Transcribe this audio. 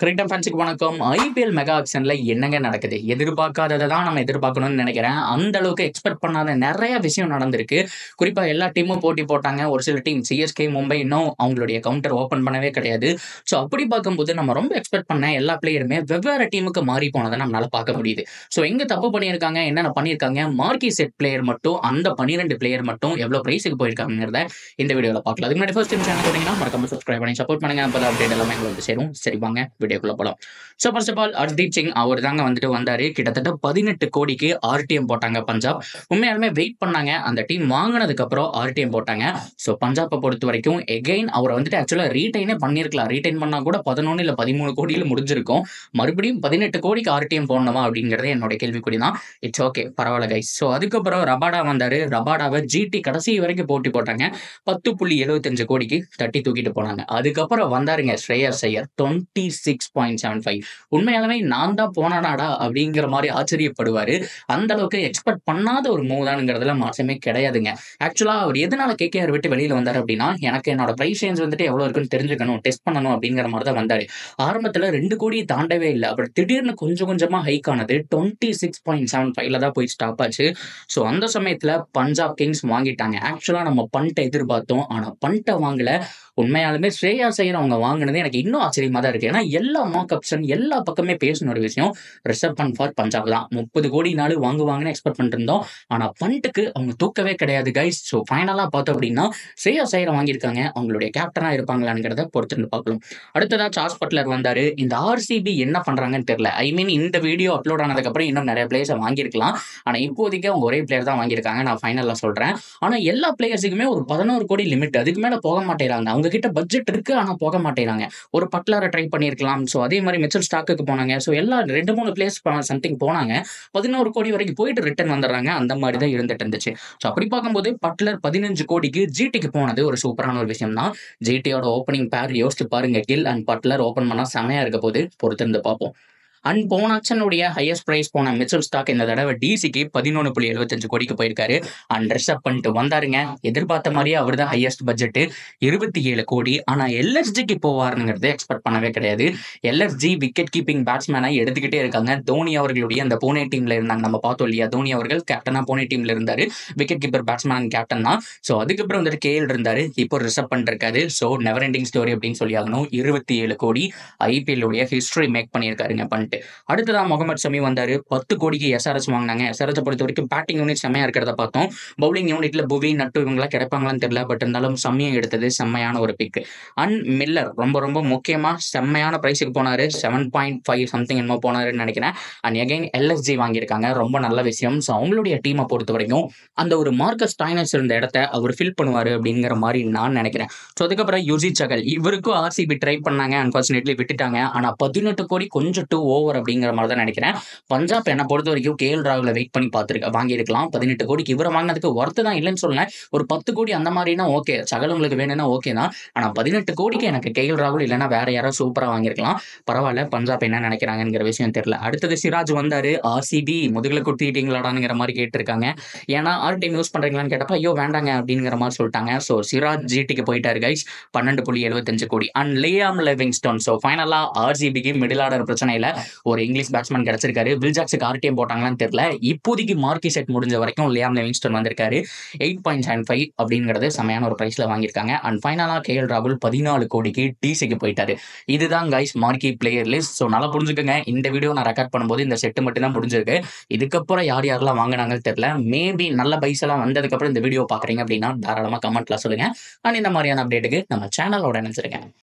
cricket ஃபேன்ஸுக்கு வணக்கம் IPL mega ஆக்ஷன்ல என்னங்க நடக்குது எதிர்பார்க்காததை தான் நம்ம எதிர்பார்க்கணும்னு நினைக்கிறேன் அந்த அளவுக்கு எக்ஸ்பெக்ட் பண்ணாத நிறைய விஷயம் நடந்திருக்கு குறிப்பா எல்லா டீமும் போட்டி போட்டாங்க ஒரு சில டீம் சிஎஸ்கே மும்பை இன்னும் அவங்களுடைய கவுண்டர் ஓப்பன் பண்ணவே கிடையாது ஸோ அப்படி பார்க்கும்போது நம்ம ரொம்ப எக்ஸ்பெக்ட் பண்ண எல்லா பிளேயருமே வெவ்வேறு டீமுக்கு மாறி போனதை நம்மளால பார்க்க முடியுது ஸோ எங்க தப்பு பண்ணியிருக்காங்க என்னென்ன பண்ணியிருக்காங்க மார்க்கி செட் பிளேயர் மட்டும் அந்த பன்னிரெண்டு பிளேயர் மட்டும் எவ்வளோ பிரைஸுக்கு போயிருக்காங்கிறத இந்த வீடியோவில் பார்க்கலாம் அதுக்கு முன்னாடி ஃபர்ஸ்ட் டைம் சேனல் போனீங்கன்னா மறக்காம சப்ஸ்கிரைப் பண்ணி சப்போர்ட் பண்ணுங்க அப்போ அப்டேட் எல்லாமே உங்களுக்கு வந்து சேரும் சரி வாங்க வீடியோக்குள்ள போகலாம் so first of all Hardeep Singh அவர் தாங்க வந்துட்டு வந்தாரு கிட்டத்தட்ட பதினெட்டு கோடிக்கு ஆர்டிஎம் போட்டாங்க பஞ்சாப் உண்மையாலுமே வெயிட் பண்ணாங்க அந்த டீம் வாங்கினதுக்கு அப்புறம் ஆர்டிஎம் போட்டாங்க ஸோ பஞ்சாப்பை பொறுத்த வரைக்கும் எகைன் அவரை வந்துட்டு ஆக்சுவலாக ரீடைனே பண்ணியிருக்கலாம் ரீடைன் பண்ணா கூட பதினொன்று இல்லை பதிமூணு கோடியில் முடிஞ்சிருக்கும் மறுபடியும் பதினெட்டு கோடிக்கு ஆர்டிஎம் போடணுமா அப்படிங்கிறது என்னோட கேள்விக்குறி தான் இட்ஸ் ஓகே பரவாயில்ல கைஸ் ஸோ அதுக்கப்புறம் ரபாடா வந்தாரு ரபாடாவை ஜிடி கடைசி வரைக்கும் போட்டி போட்டாங்க பத்து புள்ளி எழுபத்தஞ்சு கோடிக்கு தட்டி தூக்கிட்டு போனாங்க அதுக்கப்புறம் வந்தாருங்க Shreyas Iyer twenty six point seven five உண்மையாலுமே நான் தான் போனானாடா அப்படிங்கிற மாதிரி ஆச்சரியப்படுவாரு அந்த அளவுக்கு எக்ஸ்பெக்ட் பண்ணாத ஒரு மூவ் தானுங்கிறதுல மாற்றமே கிடையாதுங்க ஆக்சுவலா அவர் எதனால கேகேஆர் விட்டு வெளியில வந்தார் அப்படின்னா எனக்கு என்னோட பிரைஸ் ரேஞ்ச் வந்துட்டு எவ்வளவு இருக்குன்னு தெரிஞ்சுக்கணும் டெஸ்ட் பண்ணணும் அப்படிங்கிற மாதிரி தான் வந்தாரு ஆரம்பத்துல ரெண்டு கோடி தாண்டவே இல்லை அப்புறம் திடீர்னு கொஞ்சம் கொஞ்சமா ஹைக் ஆனது டுவெண்ட்டி சிக்ஸ் பாயிண்ட் செவன் ஃபைவ்ல தான் போய் ஸ்டாப் ஆச்சு ஸோ அந்த சமயத்துல பஞ்சாப் கிங்ஸ் வாங்கிட்டாங்க ஆக்சுவலா நம்ம பண்ட்டை எதிர்பார்த்தோம் ஆனா பண்ட்டை வாங்கல உண்மையாலுமே ஸ்ரேயா செய்யற அவங்க வாங்கினது எனக்கு இன்னும் ஆச்சரியமா தான் இருக்கு ஏன்னா எல்லா மார்க் ஆப்ஷன் எல்லா பக்கமே பேசின ஒரு விஷயம் ரிசர்வ் ஃபண்ட் ஃபார் பஞ்சாப் தான் முப்பது கோடி நாள் வாங்குவாங்கன்னு எக்ஸ்பெக்ட் பண்ணிட்டு இருந்தோம் ஆனா பண்ட்டுக்கு அவங்க தூக்கவே கிடையாது கைஸ் ஸோ ஃபைனலா பார்த்தோம் அப்படின்னா ஸ்ரேயா செய்யற வாங்கியிருக்காங்க அவங்களுடைய கேப்டனா இருப்பாங்களாங்கிறத பொறுத்து பார்க்கலாம் அடுத்ததா சார்ஸ் பட்லர் வந்தாரு இந்த ஆர்சிபி என்ன பண்றாங்கன்னு தெரியல ஐ மீன் இந்த வீடியோ அப்லோட் ஆனதுக்கு அப்புறம் இன்னும் நிறைய பிளேயர்ஸை வாங்கியிருக்கலாம் ஆனா இப்போதைக்கு அவங்க ஒரே பிளேயர் தான் வாங்கியிருக்காங்க நான் ஃபைனல்ல சொல்றேன் ஆனா எல்லா பிளேயர்ஸுக்குமே ஒரு பதினோரு கோடி லிமிட் அதுக்கு மேல போக மாட்டேறாங்க அவங்க கிட்ட பட்ஜெட் இருக்கு ஆனா போக மாட்டேறாங்க ஒரு பட்லரை ட்ரை பண்ணியிருக்கலாம் ஸோ அதே மாதிரி மிச்சல் ஸ்டாக்குக்கு போனாங்க ஸோ எல்லா ரெண்டு மூணு பிளேஸ் சம்திங் போனாங்க பதினோரு கோடி வரைக்கும் போயிட்டு ரிட்டர்ன் வந்துடுறாங்க அந்த மாதிரி தான் இருந்துட்டு இருந்துச்சு ஸோ அப்படி பார்க்கும்போது பட்லர் பதினஞ்சு கோடிக்கு ஜிடிக்கு போனது ஒரு சூப்பரான ஒரு விஷயம் தான் ஜிடியோட ஓப்பனிங் பேர் யோசிச்சு பாருங்க கில் அண்ட் பட்லர் ஓப்பன் பண்ணா செமையா இருக்க போது பொறுத்திருந்து பார்ப்போம் அண்ட் போன ஆக்ஷனுடைய ஹையஸ்ட் பிரைஸ் போன மிச்சல் ஸ்டாக் இந்த தடவை டிசிக்கு பதினொன்று புள்ளி எழுபத்தஞ்சு கோடிக்கு போயிருக்காரு அண்ட் ரிசப் பண்ணிட்டு வந்தாருங்க எதிர்பார்த்த மாதிரியே அவர் தான் ஹையஸ்ட் பட்ஜெட் இருபத்தி ஏழு கோடி ஆனால் எல்எஸ்ஜிக்கு போவாருங்கிறது எக்ஸ்பெக்ட் பண்ணவே கிடையாது எல்எஸ்ஜி விக்கெட் கீப்பிங் பேட்ஸ்மேனை எடுத்துக்கிட்டே இருக்காங்க தோனி அவர்களுடைய அந்த பூனே டீம்ல இருந்தாங்க நம்ம பார்த்தோம் இல்லையா தோனி அவர்கள் கேப்டனா பூனே டீம்ல இருந்தாரு விக்கெட் கீப்பர் பேட்ஸ்மேன் கேப்டன் தான் ஸோ அதுக்கப்புறம் வந்துட்டு கேஎல் இருந்தாரு இப்போ ரிசப் பண்ணிருக்காரு ஸோ நெவர் எண்டிங் ஸ்டோரி அப்படின்னு சொல்லி ஆகணும் இருபத்தி ஏழு கோடி ஐபிஎல் உடைய ஹிஸ்டரி மேக் பண்ணியிருக்காருங்க பண்ணிட்டு அடுத்ததான் முகமது ஷமி வந்தாரு பத்து கோடிக்கு எஸ்ஆர்எஸ் வாங்கினாங்க எஸ்ஆர்எஸ் பொறுத்த வரைக்கும் பேட்டிங் யூனிட் செம்மையா இருக்கிறத பார்த்தோம் பவுலிங் யூனிட்ல புவி நட்டு இவங்களாம் கிடைப்பாங்களான்னு தெரியல பட் இருந்தாலும் செம்மையை எடுத்தது செம்மையான ஒரு பிக் அண்ட் மில்லர் ரொம்ப ரொம்ப முக்கியமா செம்மையான பிரைஸுக்கு போனாரு செவன் பாயிண்ட் ஃபைவ் சம்திங் என்னமோ போனாருன்னு நினைக்கிறேன் அண்ட் எகைன் எல்எஸ்ஜி வாங்கியிருக்காங்க ரொம்ப நல்ல விஷயம் ஸோ அவங்களுடைய டீமை பொறுத்த வரைக்கும் அந்த ஒரு மார்க்கஸ் டைனஸ் இருந்த இடத்த அவர் ஃபில் பண்ணுவாரு அப்படிங்கிற மாதிரி நான் நினைக்கிறேன் ஸோ அதுக்கப்புறம் யுஜி சகல் இவருக்கும் ஆர்சிபி ட்ரை பண்ணாங்க அன்பார்ச்சுனேட்லி விட்டுட்டாங்க ஆனா பதினெட்டு கோடி கொஞ்சம் டூ ஓவர் அப்படிங்கிற மாதிரி தான் நினைக்கிறேன் பஞ்சாப் என்னை பொறுத்த வரைக்கும் கேஎல் ராகுல வெயிட் பண்ணி பார்த்துருக்க வாங்கியிருக்கலாம் பதினெட்டு கோடிக்கு இவரை வாங்கினதுக்கு ஒர்த்து தான் இல்லைன்னு சொல்லுங்க ஒரு பத்து கோடி அந்த மாதிரினா ஓகே சகல் உங்களுக்கு வேணும்னா ஓகே தான் ஆனா பதினெட்டு கோடிக்கு எனக்கு கேஎல் ராகுல் இல்லைன்னா வேற யாரோ சூப்பரா வாங்கியிருக்கலாம் பரவாயில்ல பஞ்சாப் என்ன நினைக்கிறாங்கிற விஷயம் தெரியல அடுத்தது சிராஜ் வந்தாரு ஆர்சிபி முதுகுல குத்திட்டீங்களாடாங்கிற மாதிரி கேட்டிருக்காங்க ஏன்னா ஆர் டைம் யூஸ் பண்றீங்களான்னு கேட்டப்ப ஐயோ வேண்டாங்க அப்படிங்கிற மாதிரி சொல்லிட்டாங்க ஸோ சிராஜ் ஜிடிக்கு போயிட்டாரு கைஸ் பன்னெண்டு புள்ளி எழுபத்தஞ்சு கோடி அண்ட் லியாம் லிவிங்ஸ்டோன் ஸோ ஃபைனலா ஆர்சிபிக்கு மிடில் ஆர்டர் பிரச்சனையில ஒரு இங்கிலீஷ் பேட்ஸ்மேன் கிடைச்சிருக்காரு வில்ஜாக்ஸுக்கு ஆர்டிஎம் போட்டாங்களான்னு தெரியல இப்போதைக்கு மார்க்கி செட் முடிஞ்ச வரைக்கும் லியாம் லிவிங்ஸ்டன் வந்திருக்காரு எயிட் பாயிண்ட் செவன் ஃபைவ் அப்படிங்கிறது செமையான ஒரு பிரைஸ்ல வாங்கியிருக்காங்க அண்ட் ஃபைனலா கேஎல் ராகுல் பதினாலு கோடிக்கு டிசிக்கு போயிட்டாரு இதுதான் guys marquee player list so நல்லா புரிஞ்சுக்கோங்க இந்த வீடியோ நான் ரெக்கார்ட் பண்ணும்போது இந்த செட்டு மட்டும் தான் முடிஞ்சிருக்கு இதுக்கப்புறம் யார் யாரெல்லாம் வாங்கினாங்கன்னு தெரியல மேபி நல்ல பைஸ் எல்லாம் வந்ததுக்கப்புறம் இந்த வீடியோ பார்க்குறீங்க அப்படின்னா தாராளமாக கமெண்ட்ல சொல்லுங்க அண்ட் இந்த மாதிரியான அப்டேட்டுக்கு நம்ம சேனலோட நினைச்சிருக்கேன்